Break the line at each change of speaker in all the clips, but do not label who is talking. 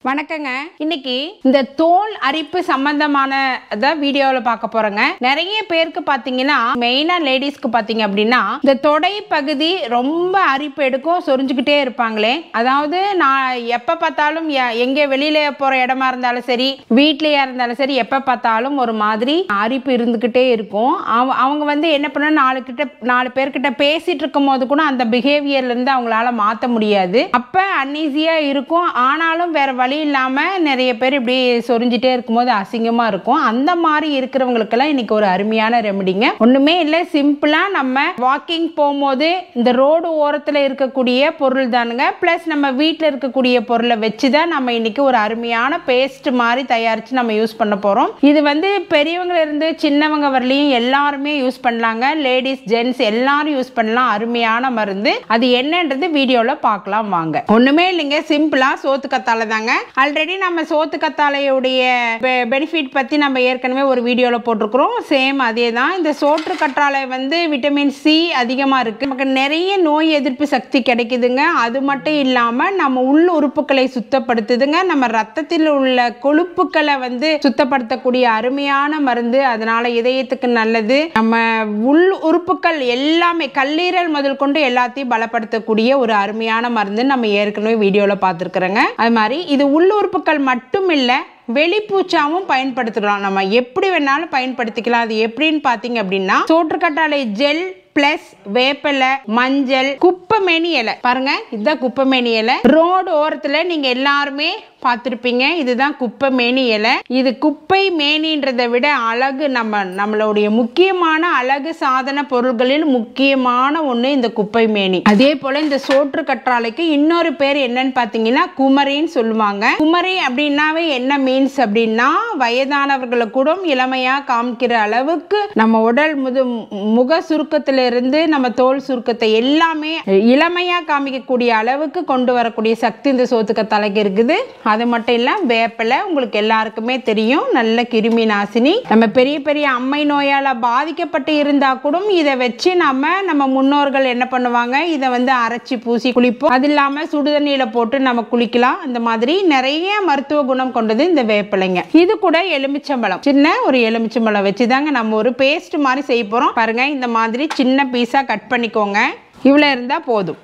வணக்கங்க இன்னைக்கு இந்த தோல் அரிப்பு சம்பந்தமான வீடியோவில் பார்க்க போறோங்க நிறைய பேருக்கு பார்த்தீங்கன்னா மெயினா லேடிஸ்க்கு பார்த்தீங்க அப்படின்னா இந்த தொடை பகுதி ரொம்ப அரிப்பு எடுக்கும் சொரிஞ்சுக்கிட்டே இருப்பாங்களே அதாவது நான் எப்போ பார்த்தாலும் எ- எங்கே வெளியில போற இடமா இருந்தாலும் சரி வீட்லயா இருந்தாலும் சரி எப்போ பார்த்தாலும் ஒரு மாதிரி அரிப்பு இருந்துக்கிட்டே இருக்கும் அவ- அவங்க வந்து என்ன பண்ண நாலு கிட்ட நாலு பேர்கிட்ட பேசிட்டு இருக்கும் போது கூட அந்த பிஹேவியர்ல இருந்து அவங்களால மாற்ற முடியாது அப்ப அன்ஈஸியா இருக்கும் ஆனாலும் வேற வழி இல்லாம நிறைய பேர் இப்படி சொரிஞ்சிட்டே இருக்கும்போது அசிங்கமா இருக்கும் அந்த மாதிரி இருக்கிறவங்களுக்கெல்லாம் இன்னைக்கு ஒரு அருமையான ரெமடிங்க ஒண்ணுமே இல்லை சிம்பிளா நம்ம வாக்கிங் போகும்போது இந்த ரோடு ஓரத்துல இருக்கக்கூடிய பொருள் தானுங்க ப்ளஸ் நம்ம வீட்டில் இருக்கக்கூடிய பொருளை வச்சு தான் நம்ம இன்னைக்கு ஒரு அருமையான பேஸ்ட் மாதிரி தயாரித்து நம்ம யூஸ் பண்ண போகிறோம் இது வந்து பெரியவங்க இருந்து சின்னவங்க வரலையும் எல்லாருமே யூஸ் பண்ணலாங்க லேடிஸ் ஜென்ட்ஸ் எல்லாரும் யூஸ் பண்ணலாம் அருமையான மருந்து அது என்னன்றது வீடியோவில் பார்க்கலாம் வாங்க ஒன்றுமே இல்லைங்க சிம்பிளாக சோத்து கத்தாழை தாங்க ஆல்ரெடி நம்ம சோத்து கத்தாழையுடைய பெனிஃபிட் பற்றி நம்ம ஏற்கனவே ஒரு வீடியோவில் போட்டிருக்கிறோம் சேம் அதே தான் இந்த சோற்று கற்றாழை வந்து விட்டமின் சி அதிகமாக இருக்குது நமக்கு நிறைய நோய் எதிர்ப்பு சக்தி கிடைக்குதுங்க அது மட்டும் இல்லாமல் நம்ம உள் உறுப்புகளை சுத்தப்படுத்துதுங்க நம்ம ரத்தத்தில் உள்ள கொழுப்புக்களை வந்து சுத்தப்படுத்தக்கூடிய அருமையான மருந்து அதனால இதயத்துக்கு நல்லது நம்ம உள் உறுப்புகள் எல்லாமே கல்லீரல் முதல் கொண்டு எல்லாத்தையும் பலப்படுத்தக்கூடிய ஒரு அருமையான மருந்து நம்ம ஏற்கனவே வீடியோவில் பார்த்துருக்குறோங்க அது மாதிரி இது உள் உறுப்புகள் மட்டும் இல்லை வெளிப்பூச்சாவும் பயன்படுத்தலாம் நம்ம எப்படி வேணாலும் பயன்படுத்திக்கலாம் அது எப்படின்னு பார்த்தீங்க அப்படின்னா சோற்றுக்கட்டாழை ஜெல் பிளஸ் வேப்பிலை மஞ்சள் குப்பைமேனி இலை பாருங்க இதுதான் குப்பைமேனி இலை ரோடு ஓரத்துல நீங்க எல்லாருமே பார்த்துருப்பீங்க இதுதான் குப்பை மேனி இலை இது குப்பை மேனின்றதை விட அழகு நம்ம நம்மளுடைய முக்கியமான அழகு சாதன பொருள்களில் முக்கியமான ஒன்று இந்த குப்பை மேனி அதே போல இந்த சோற்று கற்றாழைக்கு இன்னொரு பேர் என்னன்னு பார்த்தீங்கன்னா குமரின்னு சொல்லுவாங்க குமரி அப்படின்னாவே என்ன மீன்ஸ் அப்படின்னா வயதானவர்களை கூட இளமையா காமிக்கிற அளவுக்கு நம்ம உடல் முது முக சுருக்கத்துல இருந்து நம்ம தோல் சுருக்கத்தை எல்லாமே இளமையா காமிக்கக்கூடிய அளவுக்கு கொண்டு வரக்கூடிய சக்தி இந்த சோத்துக்க தலைக்கு இருக்குது அது மட்டும் இல்ல வேப்பிலை உங்களுக்கு எல்லாருக்குமே தெரியும் நல்ல கிருமி நாசினி நம்ம பெரிய பெரிய அம்மை நோயால பாதிக்கப்பட்டு இருந்தா கூட இதை வச்சு நம்ம நம்ம முன்னோர்கள் என்ன பண்ணுவாங்க இதை வந்து அரைச்சி பூசி குளிப்போம் அது இல்லாம சுடுதண்ணியில போட்டு நம்ம குளிக்கலாம் இந்த மாதிரி நிறைய மருத்துவ குணம் கொண்டது இந்த வேப்பிலைங்க இது கூட எலுமிச்சம்பழம் சின்ன ஒரு எலுமிச்சம்பழம் வச்சு தாங்க நம்ம ஒரு பேஸ்ட் மாதிரி செய்ய போறோம் பாருங்க இந்த மாதிரி சின்ன பீஸா கட் பண்ணிக்கோங்க இவ்வளோ இருந்தா போதும்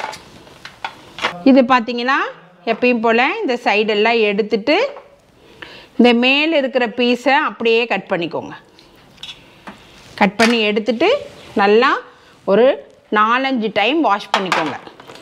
இது பார்த்தீங்கன்னா எப்பயும் போல் இந்த சைடெல்லாம் எடுத்துட்டு இந்த மேல் இருக்கிற பீஸை அப்படியே கட் பண்ணிக்கோங்க கட் பண்ணி எடுத்துட்டு நல்லா ஒரு நாலஞ்சு டைம் வாஷ் பண்ணிக்கோங்க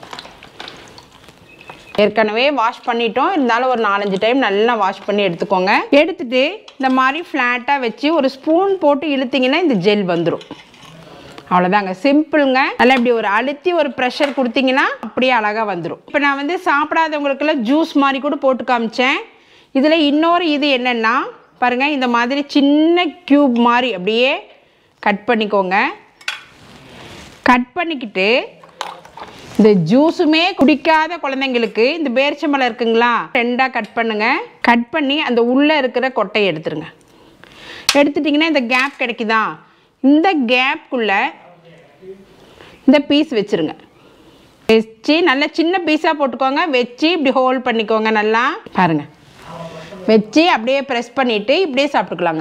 ஏற்கனவே வாஷ் பண்ணிட்டோம் இருந்தாலும் ஒரு நாலஞ்சு டைம் நல்லா வாஷ் பண்ணி எடுத்துக்கோங்க எடுத்துட்டு இந்த மாதிரி ஃப்ளாட்டாக வச்சு ஒரு ஸ்பூன் போட்டு இழுத்தீங்கன்னா இந்த ஜெல் வந்துடும் அவ்வளோதாங்க சிம்பிளுங்க நல்லா இப்படி ஒரு அழுத்தி ஒரு ப்ரெஷர் கொடுத்தீங்கன்னா அப்படியே அழகாக வந்துடும் இப்போ நான் வந்து சாப்பிடாதவங்களுக்கெல்லாம் ஜூஸ் மாதிரி கூட போட்டு காமிச்சேன் இதில் இன்னொரு இது என்னென்னா பாருங்கள் இந்த மாதிரி சின்ன க்யூப் மாதிரி அப்படியே கட் பண்ணிக்கோங்க கட் பண்ணிக்கிட்டு இந்த ஜூஸுமே குடிக்காத குழந்தைங்களுக்கு இந்த பேரிச்சம்பழம் இருக்குங்களா ரெண்டாக கட் பண்ணுங்க கட் பண்ணி அந்த உள்ளே இருக்கிற கொட்டையை எடுத்துருங்க எடுத்துட்டிங்கன்னா இந்த கேப் கிடைக்குதா இந்த கேப்குள்ளே இந்த பீஸ் வச்சுருங்க வச்சு நல்லா சின்ன பீஸாக போட்டுக்கோங்க வச்சு இப்படி ஹோல்ட் பண்ணிக்கோங்க நல்லா பாருங்க வச்சு அப்படியே ப்ரெஸ் பண்ணிவிட்டு இப்படியே சாப்பிட்டுக்கலாங்க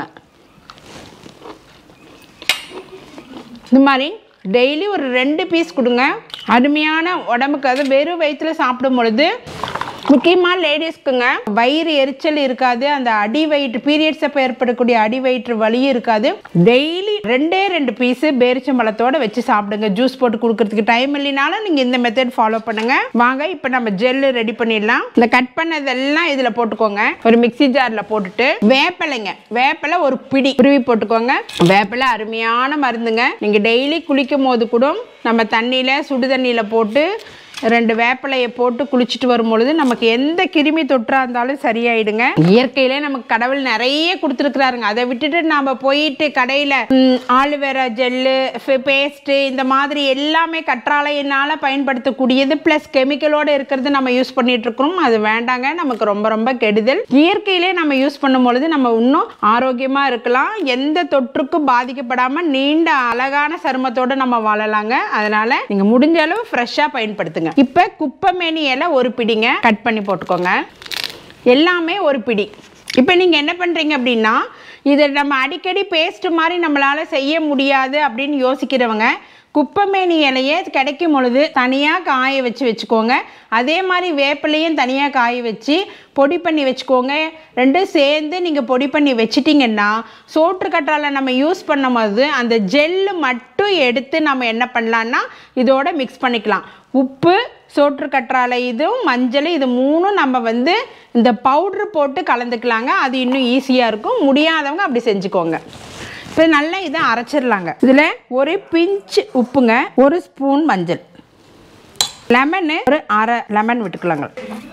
இந்த மாதிரி டெய்லி ஒரு ரெண்டு பீஸ் கொடுங்க அருமையான உடம்புக்கு அது வெறும் வயிற்றுல சாப்பிடும் பொழுது முக்கியமாக லேடிஸ்க்குங்க வயிறு எரிச்சல் இருக்காது அந்த அடி வயிற்று பீரியட்ஸ் அப்போ ஏற்படக்கூடிய அடி வயிற்று வலியும் இருக்காது டெய்லி ரெண்டே ரெண்டு பீஸு பேரிச்சம்பழத்தோட வச்சு சாப்பிடுங்க ஜூஸ் போட்டு கொடுக்கறதுக்கு டைம் இல்லைனாலும் நீங்கள் இந்த மெத்தட் ஃபாலோ பண்ணுங்க வாங்க இப்போ நம்ம ஜெல்லு ரெடி பண்ணிடலாம் இந்த கட் பண்ணதெல்லாம் இதில் போட்டுக்கோங்க ஒரு மிக்ஸி ஜாரில் போட்டுட்டு வேப்பிலைங்க வேப்பிலை ஒரு பிடி உருவி போட்டுக்கோங்க வேப்பிலை அருமையான மருந்துங்க நீங்கள் டெய்லி குளிக்கும் போது கூட நம்ம தண்ணியில் சுடு தண்ணியில் போட்டு ரெண்டு வேப்பிலையை போட்டு குளிச்சுட்டு வரும்பொழுது நமக்கு எந்த கிருமி தொற்றா இருந்தாலும் சரியாயிடுங்க இயற்கையிலே நமக்கு கடவுள் நிறைய கொடுத்துருக்குறாருங்க அதை விட்டுட்டு நாம போயிட்டு கடையில் ஆலுவேரா ஜெல்லு பேஸ்ட்டு இந்த மாதிரி எல்லாமே கற்றாழையினால் பயன்படுத்தக்கூடியது ப்ளஸ் கெமிக்கலோடு இருக்கிறது நம்ம யூஸ் பண்ணிட்டு இருக்கிறோம் அது வேண்டாங்க நமக்கு ரொம்ப ரொம்ப கெடுதல் இயற்கையிலே நம்ம யூஸ் பண்ணும் பொழுது நம்ம இன்னும் ஆரோக்கியமாக இருக்கலாம் எந்த தொற்றுக்கும் பாதிக்கப்படாமல் நீண்ட அழகான சருமத்தோடு நம்ம வாழலாங்க அதனால நீங்கள் முடிஞ்ச அளவு ஃப்ரெஷ்ஷாக பயன்படுத்துங்க இப்போ குப்பைமேனி இலை ஒரு பிடிங்க கட் பண்ணி போட்டுக்கோங்க எல்லாமே ஒரு பிடி இப்போ நீங்கள் என்ன பண்ணுறீங்க அப்படின்னா இதை நம்ம அடிக்கடி பேஸ்ட் மாதிரி நம்மளால் செய்ய முடியாது அப்படின்னு யோசிக்கிறவங்க குப்பைமேனி இலையே கிடைக்கும் பொழுது தனியாக காய வச்சு வச்சுக்கோங்க அதே மாதிரி வேப்பிலையும் தனியாக காய வச்சு பொடி பண்ணி வச்சுக்கோங்க ரெண்டும் சேர்ந்து நீங்கள் பொடி பண்ணி வச்சிட்டிங்கன்னா சோற்று கற்றாழை நம்ம யூஸ் பண்ணும்போது அந்த ஜெல்லு மட்டும் எடுத்து நம்ம என்ன பண்ணலான்னா இதோட மிக்ஸ் பண்ணிக்கலாம் உப்பு சோற்று கற்றாழை இதுவும் மஞ்சள் இது மூணும் நம்ம வந்து இந்த பவுட்ரு போட்டு கலந்துக்கலாங்க அது இன்னும் ஈஸியாக இருக்கும் முடியாதவங்க அப்படி செஞ்சுக்கோங்க இப்போ நல்லா இதை அரைச்சிடலாங்க இதில் ஒரு பிஞ்ச் உப்புங்க ஒரு ஸ்பூன் மஞ்சள் லெமனு ஒரு அரை லெமன் விட்டுக்கலாங்க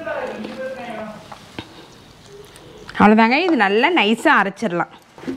அவ்வளோதாங்க இது நல்லா நைஸாக அரைச்சிடலாம்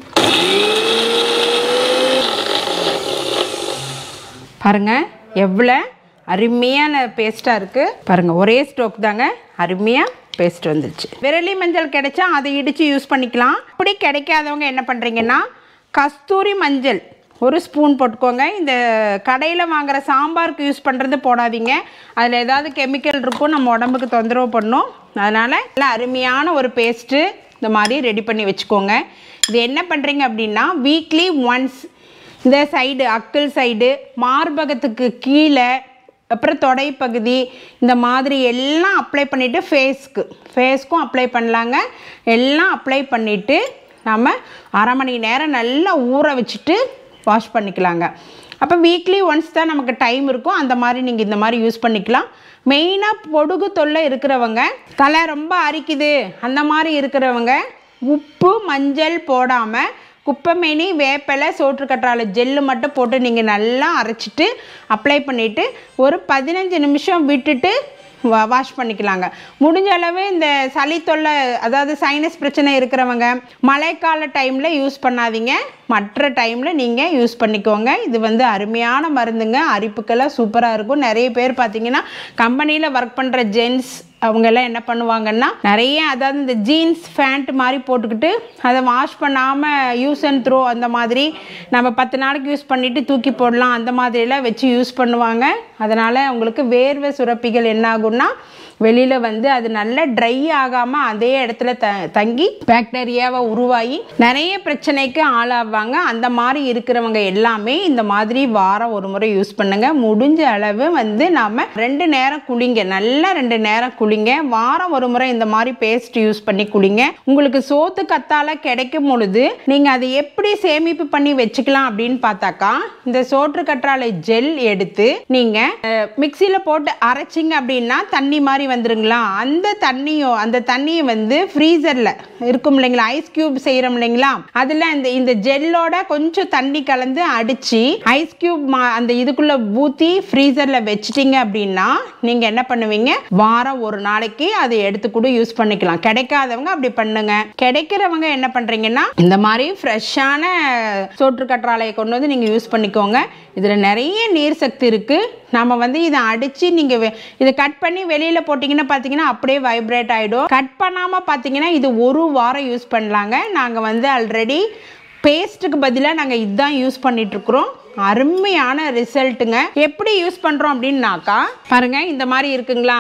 பாருங்க எவ்வளோ அருமையான பேஸ்ட்டாக இருக்குது பாருங்க ஒரே ஸ்டோக் தாங்க அருமையாக பேஸ்ட் வந்துருச்சு விரலி மஞ்சள் கிடைச்சா அதை இடித்து யூஸ் பண்ணிக்கலாம் அப்படி கிடைக்காதவங்க என்ன பண்ணுறீங்கன்னா கஸ்தூரி மஞ்சள் ஒரு ஸ்பூன் போட்டுக்கோங்க இந்த கடையில் வாங்குற சாம்பாருக்கு யூஸ் பண்ணுறது போடாதீங்க அதில் ஏதாவது கெமிக்கல் இருக்கும் நம்ம உடம்புக்கு தொந்தரவு பண்ணும் அதனால் நல்லா அருமையான ஒரு பேஸ்ட்டு இந்த மாதிரி ரெடி பண்ணி வச்சுக்கோங்க இது என்ன பண்ணுறீங்க அப்படின்னா வீக்லி ஒன்ஸ் இந்த சைடு அக்கிள் சைடு மார்பகத்துக்கு கீழே அப்புறம் தொடைப்பகுதி இந்த மாதிரி எல்லாம் அப்ளை பண்ணிவிட்டு ஃபேஸ்க்கு ஃபேஸ்க்கும் அப்ளை பண்ணலாங்க எல்லாம் அப்ளை பண்ணிவிட்டு நம்ம அரை மணி நேரம் நல்லா ஊற வச்சுட்டு வாஷ் பண்ணிக்கலாங்க அப்போ வீக்லி ஒன்ஸ் தான் நமக்கு டைம் இருக்கும் அந்த மாதிரி நீங்கள் இந்த மாதிரி யூஸ் பண்ணிக்கலாம் மெயினாக பொடுகு தொல்லை இருக்கிறவங்க தலை ரொம்ப அரிக்குது அந்த மாதிரி இருக்கிறவங்க உப்பு மஞ்சள் போடாமல் குப்பைமேனி வேப்பிலை சோற்றுக்கற்றாழை ஜெல்லு மட்டும் போட்டு நீங்கள் நல்லா அரைச்சிட்டு அப்ளை பண்ணிவிட்டு ஒரு பதினஞ்சு நிமிஷம் விட்டுட்டு வா வாஷ் பண்ணிக்கலாங்க முடிஞ்ச அளவு இந்த சளி தொல்லை அதாவது சைனஸ் பிரச்சனை இருக்கிறவங்க மழைக்கால டைமில் யூஸ் பண்ணாதீங்க மற்ற டைமில் நீங்கள் யூஸ் பண்ணிக்கோங்க இது வந்து அருமையான மருந்துங்க அரிப்புக்கெல்லாம் சூப்பராக இருக்கும் நிறைய பேர் பார்த்தீங்கன்னா கம்பெனியில் ஒர்க் பண்ணுற ஜென்ஸ் அவங்கெல்லாம் என்ன பண்ணுவாங்கன்னா நிறைய அதாவது இந்த ஜீன்ஸ் ஃபேண்ட் மாதிரி போட்டுக்கிட்டு அதை வாஷ் பண்ணாமல் யூஸ் அண்ட் த்ரோ அந்த மாதிரி நம்ம பத்து நாளைக்கு யூஸ் பண்ணிவிட்டு தூக்கி போடலாம் அந்த மாதிரியெல்லாம் வச்சு யூஸ் பண்ணுவாங்க அதனால் அவங்களுக்கு வேர்வை சுரப்பிகள் என்ன ஆகும்னா வெளியில் வந்து அது நல்லா ட்ரை ஆகாமல் அதே இடத்துல த தங்கி பாக்டீரியாவை உருவாகி நிறைய பிரச்சனைக்கு ஆளாவாங்க அந்த மாதிரி இருக்கிறவங்க எல்லாமே இந்த மாதிரி வாரம் ஒரு முறை யூஸ் பண்ணுங்க முடிஞ்ச அளவு வந்து நாம் ரெண்டு நேரம் குளிங்க நல்லா ரெண்டு நேரம் குளிங்க வாரம் ஒரு முறை இந்த மாதிரி பேஸ்ட் யூஸ் பண்ணி குளிங்க உங்களுக்கு சோத்து கத்தால கிடைக்கும் பொழுது நீங்கள் அதை எப்படி சேமிப்பு பண்ணி வச்சுக்கலாம் அப்படின்னு பார்த்தாக்கா இந்த சோற்று கற்றாழை ஜெல் எடுத்து நீங்கள் மிக்சியில் போட்டு அரைச்சிங்க அப்படின்னா தண்ணி மாதிரி வந்துருங்களா அந்த தண்ணியோ அந்த தண்ணியை வந்து ஃப்ரீசரில் இருக்கும் இல்லைங்களா ஐஸ் கியூப் செய்கிறோம் இல்லைங்களா அதில் இந்த இந்த ஜெல்லோட கொஞ்சம் தண்ணி கலந்து அடித்து ஐஸ் கியூப் அந்த இதுக்குள்ளே ஊற்றி ஃப்ரீசரில் வச்சிட்டிங்க அப்படின்னா நீங்கள் என்ன பண்ணுவீங்க வாரம் ஒரு நாளைக்கு அதை எடுத்து கூட யூஸ் பண்ணிக்கலாம் கிடைக்காதவங்க அப்படி பண்ணுங்க கிடைக்கிறவங்க என்ன பண்ணுறீங்கன்னா இந்த மாதிரி ஃப்ரெஷ்ஷான சோற்று கற்றாழையை கொண்டு வந்து நீங்கள் யூஸ் பண்ணிக்கோங்க இதில் நிறைய நீர் சக்தி இருக்குது நம்ம வந்து இதை அடித்து நீங்கள் இதை கட் பண்ணி வெளியில் போட்டிங்கன்னா பார்த்தீங்கன்னா அப்படியே வைப்ரேட் ஆகிடும் கட் பண்ணாமல் பார்த்தீங்கன்னா இது ஒரு வாரம் யூஸ் பண்ணலாங்க நாங்கள் வந்து ஆல்ரெடி பேஸ்ட்டுக்கு பதிலாக நாங்கள் இதுதான் யூஸ் பண்ணிகிட்ருக்குறோம் அருமையான ரிசல்ட்டுங்க எப்படி யூஸ் பண்ணுறோம் அப்படின்னாக்கா பாருங்கள் இந்த மாதிரி இருக்குங்களா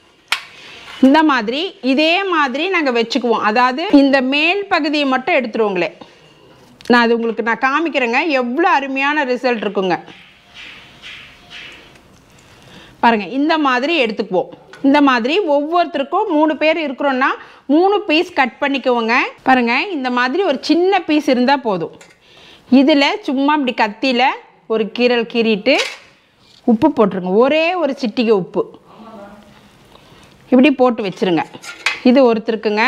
இந்த மாதிரி இதே மாதிரி நாங்கள் வச்சுக்குவோம் அதாவது இந்த மேல் பகுதியை மட்டும் எடுத்துருவோங்களே நான் அது உங்களுக்கு நான் காமிக்கிறேங்க எவ்வளோ அருமையான ரிசல்ட் இருக்குங்க பாருங்கள் இந்த மாதிரி எடுத்துக்குவோம் இந்த மாதிரி ஒவ்வொருத்தருக்கும் மூணு பேர் இருக்கிறோன்னா மூணு பீஸ் கட் பண்ணிக்குவோங்க பாருங்கள் இந்த மாதிரி ஒரு சின்ன பீஸ் இருந்தால் போதும் இதில் சும்மா இப்படி கத்தியில் ஒரு கீரல் கீறிட்டு உப்பு போட்டுருங்க ஒரே ஒரு சிட்டிகை உப்பு இப்படி போட்டு வச்சுருங்க இது ஒருத்தருக்குங்க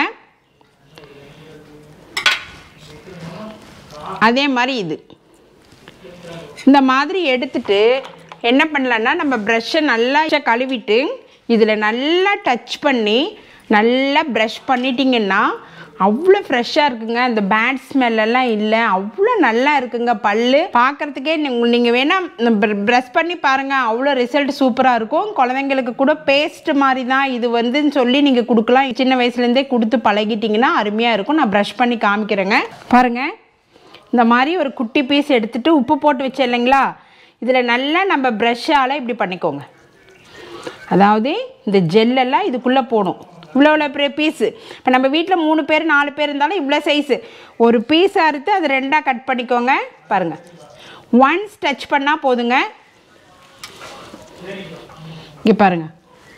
அதே மாதிரி இது இந்த மாதிரி எடுத்துட்டு என்ன பண்ணலான்னா நம்ம ப்ரஷ்ஷை நல்லா கழுவிட்டு இதில் நல்லா டச் பண்ணி நல்லா ப்ரஷ் பண்ணிட்டீங்கன்னா அவ்வளோ ஃப்ரெஷ்ஷாக இருக்குங்க அந்த பேட் ஸ்மெல்லாம் இல்லை அவ்வளோ நல்லா இருக்குங்க பல்லு பார்க்குறதுக்கே நீங்கள் வேணால் ப்ரஷ் பண்ணி பாருங்கள் அவ்வளோ ரிசல்ட் சூப்பராக இருக்கும் குழந்தைங்களுக்கு கூட பேஸ்ட் மாதிரி தான் இது வந்துன்னு சொல்லி நீங்கள் கொடுக்கலாம் சின்ன வயசுலேருந்தே கொடுத்து பழகிட்டிங்கன்னா அருமையாக இருக்கும் நான் ப்ரஷ் பண்ணி காமிக்கிறேங்க பாருங்கள் இந்த மாதிரி ஒரு குட்டி பீஸ் எடுத்துகிட்டு உப்பு போட்டு வச்சேன் இல்லைங்களா இதில் நல்லா நம்ம ப்ரஷ்ஷால் இப்படி பண்ணிக்கோங்க அதாவது இந்த ஜெல்லெல்லாம் இதுக்குள்ளே போகணும் இவ்வளோ இவ்வளோ பீஸு இப்போ நம்ம வீட்டில் மூணு பேர் நாலு பேர் இருந்தாலும் இவ்வளோ சைஸு ஒரு பீஸ் அறுத்து அது ரெண்டாக கட் பண்ணிக்கோங்க பாருங்கள் ஒன்ஸ் டச் பண்ணால் போதுங்க இங்கே பாருங்கள்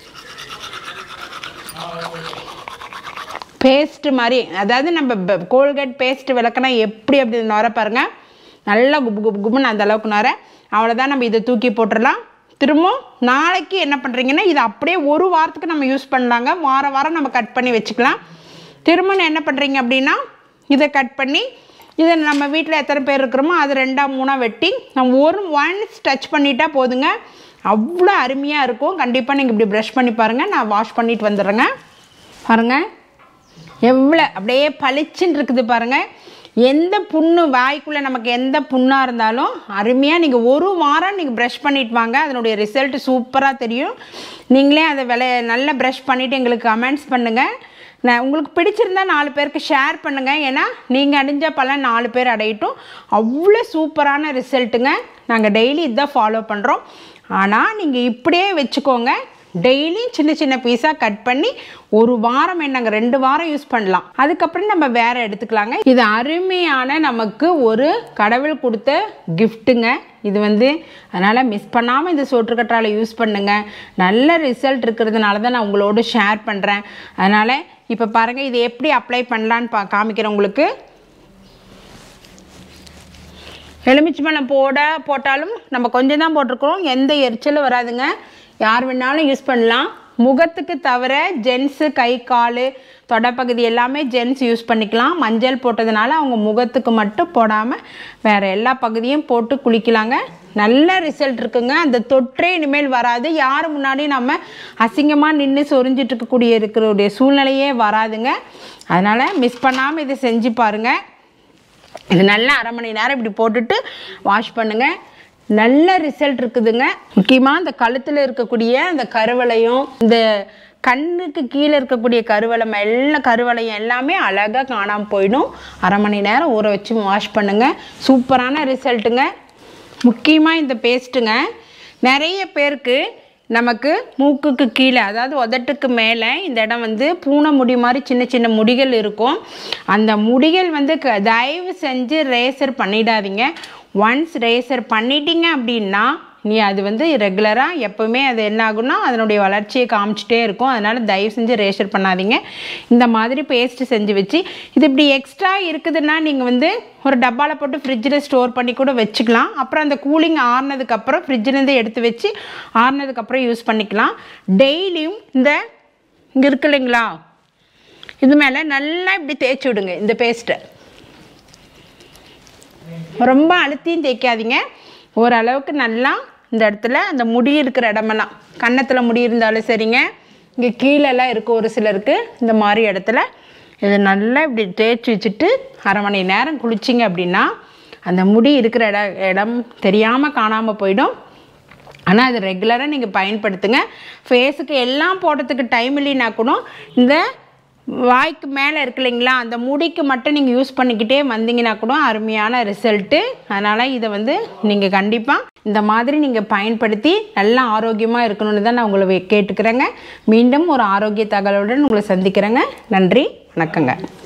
பேஸ்ட் மாதிரி அதாவது நம்ம கோல்கேட் பேஸ்ட் விளக்குனா எப்படி அப்படி நுர பாருங்க நல்லா குபு குபு குபுன்னு அந்த அளவுக்கு நுர அவ்வளோதான் நம்ம இதை தூக்கி போட்டுடலாம் திரும்பவும் நாளைக்கு என்ன பண்ணுறீங்கன்னா இதை அப்படியே ஒரு வாரத்துக்கு நம்ம யூஸ் பண்ணலாங்க வார வாரம் நம்ம கட் பண்ணி வச்சுக்கலாம் திரும்ப என்ன பண்ணுறீங்க அப்படின்னா இதை கட் பண்ணி இதை நம்ம வீட்டில் எத்தனை பேர் இருக்கிறோமோ அது ரெண்டாக மூணாக வெட்டி நம்ம ஒரு ஒன்ஸ் டச் பண்ணிட்டா போதுங்க அவ்வளோ அருமையாக இருக்கும் கண்டிப்பாக நீங்கள் இப்படி ப்ரஷ் பண்ணி பாருங்கள் நான் வாஷ் பண்ணிட்டு வந்துடுறேங்க பாருங்கள் எவ்வளோ அப்படியே பளிச்சுன்னு இருக்குது பாருங்கள் எந்த புண்ணு வாய்க்குள்ளே நமக்கு எந்த புண்ணாக இருந்தாலும் அருமையாக நீங்கள் ஒரு வாரம் நீங்கள் ப்ரஷ் பண்ணிட்டு வாங்க அதனுடைய ரிசல்ட் சூப்பராக தெரியும் நீங்களே அதை விலை நல்லா ப்ரஷ் பண்ணிவிட்டு எங்களுக்கு கமெண்ட்ஸ் பண்ணுங்கள் நான் உங்களுக்கு பிடிச்சிருந்தா நாலு பேருக்கு ஷேர் பண்ணுங்கள் ஏன்னா நீங்கள் அடைஞ்ச பலன் நாலு பேர் அடையட்டும் அவ்வளோ சூப்பரான ரிசல்ட்டுங்க நாங்கள் டெய்லி இதான் ஃபாலோ பண்ணுறோம் ஆனால் நீங்கள் இப்படியே வச்சுக்கோங்க டெய்லியும் சின்ன சின்ன பீஸாக கட் பண்ணி ஒரு வாரம் என்னங்க ரெண்டு வாரம் யூஸ் பண்ணலாம் அதுக்கப்புறம் நம்ம வேற எடுத்துக்கலாங்க இது அருமையான நமக்கு ஒரு கடவுள் கொடுத்த கிஃப்ட்டுங்க இது வந்து அதனால் மிஸ் பண்ணாமல் இந்த சோற்றுக்கற்றாழை யூஸ் பண்ணுங்க நல்ல ரிசல்ட் இருக்கிறதுனால தான் நான் உங்களோட ஷேர் பண்ணுறேன் அதனால் இப்போ பாருங்கள் இது எப்படி அப்ளை பண்ணலான்னு பா காமிக்கிறேன் உங்களுக்கு எலுமிச்சை பழம் போட போட்டாலும் நம்ம கொஞ்சம் தான் போட்டிருக்கிறோம் எந்த எரிச்சலும் வராதுங்க யார் வேணாலும் யூஸ் பண்ணலாம் முகத்துக்கு தவிர ஜென்ஸு கை கால் தொடப்பகுதி எல்லாமே ஜென்ஸ் யூஸ் பண்ணிக்கலாம் மஞ்சள் போட்டதுனால அவங்க முகத்துக்கு மட்டும் போடாமல் வேறு எல்லா பகுதியும் போட்டு குளிக்கலாங்க நல்ல ரிசல்ட் இருக்குங்க அந்த தொற்றே இனிமேல் வராது யார் முன்னாடியும் நம்ம அசிங்கமாக நின்று சொரிஞ்சிட்டு இருக்கக்கூடிய இருக்கிற சூழ்நிலையே வராதுங்க அதனால் மிஸ் பண்ணாமல் இதை செஞ்சு பாருங்கள் இது நல்லா அரை மணி நேரம் இப்படி போட்டுட்டு வாஷ் பண்ணுங்க நல்ல ரிசல்ட் இருக்குதுங்க முக்கியமாக இந்த கழுத்தில் இருக்கக்கூடிய அந்த கருவளையும் இந்த கண்ணுக்கு கீழே இருக்கக்கூடிய கருவளம் எல்லாம் கருவளையம் எல்லாமே அழகாக காணாமல் போயிடும் அரை மணி நேரம் ஊற வச்சு வாஷ் பண்ணுங்க சூப்பரான ரிசல்ட்டுங்க முக்கியமாக இந்த பேஸ்ட்டுங்க நிறைய பேருக்கு நமக்கு மூக்குக்கு கீழே அதாவது உதட்டுக்கு மேலே இந்த இடம் வந்து பூனை முடி மாதிரி சின்ன சின்ன முடிகள் இருக்கும் அந்த முடிகள் வந்து க- தயவு செஞ்சு ரேசர் பண்ணிடாதீங்க ஒன்ஸ் ரேசர் பண்ணிட்டீங்க அப்படின்னா நீ அது வந்து ரெகுலராக எப்போவுமே அது என்ன ஆகும்னா அதனுடைய வளர்ச்சியை காமிச்சிட்டே இருக்கும் அதனால் தயவு செஞ்சு ரேஷர் பண்ணாதீங்க இந்த மாதிரி பேஸ்ட்டு செஞ்சு வச்சு இது இப்படி எக்ஸ்ட்ரா இருக்குதுன்னா நீங்கள் வந்து ஒரு டப்பாவில் போட்டு ஃப்ரிட்ஜில் ஸ்டோர் பண்ணி கூட வச்சுக்கலாம் அப்புறம் அந்த கூலிங் ஆறுனதுக்கப்புறம் ஃப்ரிட்ஜிலேருந்து எடுத்து வச்சு ஆறுனதுக்கப்புறம் யூஸ் பண்ணிக்கலாம் டெய்லியும் இந்த இங்கே இருக்கு இல்லைங்களா இது மேலே நல்லா இப்படி தேய்ச்சி விடுங்க இந்த பேஸ்ட்டை ரொம்ப அழுத்தியும் தேய்க்காதீங்க ஓரளவுக்கு நல்லா இந்த இடத்துல அந்த முடி இருக்கிற இடமெல்லாம் கன்னத்தில் முடி இருந்தாலும் சரிங்க இங்கே கீழெல்லாம் இருக்குது ஒரு சிலருக்கு இந்த மாதிரி இடத்துல இது நல்லா இப்படி தேய்ச்சி வச்சுட்டு அரை மணி நேரம் குளிச்சிங்க அப்படின்னா அந்த முடி இருக்கிற இட இடம் தெரியாமல் காணாமல் போயிடும் ஆனால் அது ரெகுலராக நீங்கள் பயன்படுத்துங்க ஃபேஸுக்கு எல்லாம் போடுறதுக்கு டைம் இல்லைன்னா கூட இந்த வாய்க்கு மேலே இருக்கு இல்லைங்களா அந்த முடிக்கு மட்டும் நீங்கள் யூஸ் பண்ணிக்கிட்டே வந்தீங்கன்னா கூட அருமையான ரிசல்ட்டு அதனால் இதை வந்து நீங்கள் கண்டிப்பாக இந்த மாதிரி நீங்கள் பயன்படுத்தி நல்லா ஆரோக்கியமாக இருக்கணும்னு தான் நான் உங்களை கேட்டுக்கிறேங்க மீண்டும் ஒரு ஆரோக்கிய தகவலுடன் உங்களை சந்திக்கிறேங்க நன்றி வணக்கங்க